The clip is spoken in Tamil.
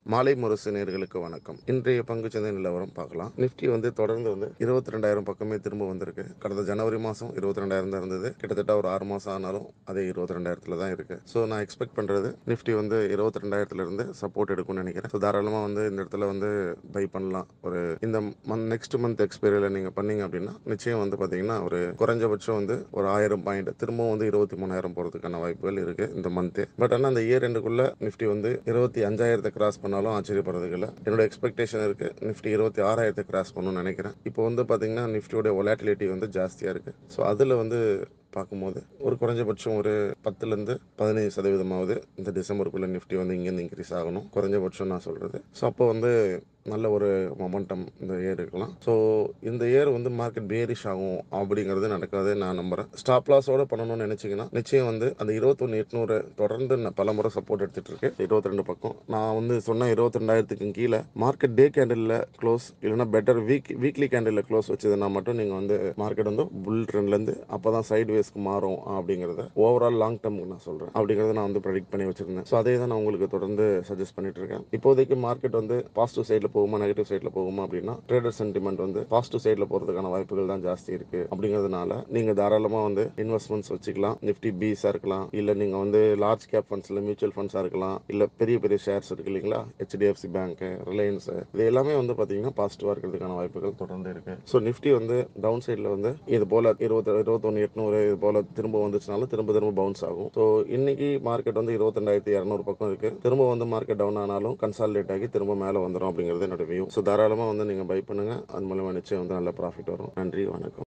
மாலை முரசு நேர்களுக்கு வணக்கம் இன்றைய பங்குச்சந்தை நிலவரம் பார்க்கலாம் நிஃப்டி வந்து தொடர்ந்து வந்து இருபத்தி ரெண்டாயிரம் பக்கமே திரும்ப வந்திருக்கு கடந்த ஜனவரி மாதம் இருபத்தி ரெண்டாயிரம் தான் இருந்தது கிட்டத்தட்ட ஒரு ஆறு மாதம் ஆனாலும் அதே இருபத்தி ரெண்டாயிரத்துல தான் இருக்கு ஸோ நான் எக்ஸ்பெக்ட் பண்ணுறது நிஃப்டி வந்து இருபத்தி ரெண்டாயிரத்துல இருந்து சப்போர்ட் எடுக்கும்னு நினைக்கிறேன் ஸோ தாராளமாக வந்து இந்த இடத்துல வந்து பை பண்ணலாம் ஒரு இந்த மந்த் நெக்ஸ்ட் மந்த் எக்ஸ்பைரியில் நீங்கள் பண்ணீங்க அப்படின்னா நிச்சயம் வந்து பார்த்தீங்கன்னா ஒரு குறைஞ்சபட்சம் வந்து ஒரு ஆயிரம் பாயிண்ட் திரும்பவும் வந்து இருபத்தி மூணாயிரம் போகிறதுக்கான வாய்ப்புகள் இருக்கு இந்த மந்த்து பட் ஆனால் அந்த இயர் ரெண்டுக்குள்ள நிஃப்டி வந்து இருபத்தி அஞ்சாயிரத்தை கிராஸ் பண்ணாலும் ஆச்சரியப்படுறதுக்கு இல்லை என்னோட எக்ஸ்பெக்டேஷன் இருக்கு நிஃப்டி இருபத்தி ஆறாயிரத்தை கிராஸ் பண்ணணும்னு நினைக்கிறேன் இப்போ வந்து பார்த்தீங்கன்னா நிஃப்டியோட ஒலாட்டிலிட்டி வந்து ஜாஸ்தியாக இருக்கு ஸோ அதில் வந்து பார்க்கும்போது ஒரு குறைஞ்சபட்சம் ஒரு பத்துலேருந்து பதினைஞ்சு சதவீதமாவது இந்த டிசம்பருக்குள்ள நிஃப்டி வந்து இங்கேருந்து இன்க்ரீஸ் ஆகணும் குறைஞ்சபட்சம் நான் சொல்கிறது ஸோ அப்போ வந்து நல்ல ஒரு மொமெண்டம் இந்த இயர் இருக்கலாம் ஸோ இந்த இயர் வந்து மார்க்கெட் பேரிஷ் ஆகும் அப்படிங்கிறது நடக்காது நான் நம்புறேன் ஸ்டாப் லாஸோட பண்ணணும்னு நினைச்சீங்கன்னா நிச்சயம் வந்து அந்த இருபத்தொன்று எட்நூறு தொடர்ந்து நான் பல முறை சப்போர்ட் எடுத்துட்டு இருக்கேன் இருபத்தி ரெண்டு பக்கம் நான் வந்து சொன்ன இருபத்தி ரெண்டாயிரத்துக்கு கீழே மார்க்கெட் டே கேண்டில் க்ளோஸ் இல்லைன்னா better week weekly candle close வச்சதுன்னா மட்டும் நீங்கள் வந்து மார்க்கெட் வந்து புல் ட்ரெண்ட்லேருந்து அப்போ தான் சைட் வேஸ்க்கு மாறும் அப்படிங்கிறத ஓவரால் லாங் டர்முக்கு நான் சொல்கிறேன் அப்படிங்கிறத நான் வந்து ப்ரெடிக்ட் பண்ணி வச்சிருந்தேன் ஸோ அதே தான் நான் உங்களுக்கு தொடர்ந்து சஜஸ்ட் பண்ணிட்டு இருக்கேன் இப்போதைக்கு மார்க்கெட் வந்து பாசிட்டிவ் சைடில் போகுமா நெகட்டிவ் சைடில் போகுமா அப்படின்னா ட்ரேடர் சென்டிமெண்ட் வந்து பாசிட்டிவ் சைடில் போகிறதுக்கான வாய்ப்புகள் தான் ஜாஸ்தி இருக்கு அப்படிங்கிறதுனால நீங்கள் தாராளமாக வந்து இன்வெஸ்ட்மெண்ட்ஸ் வச்சுக்கலாம் நிஃப்டி பீஸாக இருக்கலாம் இல்லை நீங்கள் வந்து லார்ஜ் கேப் ஃபண்ட்ஸில் மியூச்சுவல் ஃபண்ட்ஸாக இருக்கலாம் இல்லை பெரிய பெரிய ஷேர்ஸ் இருக்கு இல்லைங்களா ஹெச்டிஎஃப்சி பேங்க் ரிலையன்ஸ் இது எல்லாமே வந்து பார்த்தீங்கன்னா பாசிட்டிவாக இருக்கிறதுக்கான வாய்ப்புகள் தொடர்ந்து இருக்கு ஸோ நிஃப்டி வந்து டவுன் சைடில் வந்து இது போல இருபத்தி இருபத்தொன்று எட்நூறு இது போல திரும்ப வந்துச்சுனாலும் திரும்ப திரும்ப பவுன்ஸ் ஆகும் ஸோ இன்னைக்கு மார்க்கெட் வந்து இருபத்தெண்டாயிரத்தி இரநூறு பக்கம் இருக்கு திரும்ப வந்து மார்க்கெட் டவுன் ஆனாலும் கன்சாலிடேட் ஆகி திரும்ப மேலே வந்துடும் அப்படிங்கிறது என்னோட வியூ ஸோ தாராளமாக வந்து நீங்கள் பை பண்ணுங்க அது மூலமாக நிச்சயம் வந்து நல்ல ப்ராஃபிட் வரும் நன்றி வணக்கம்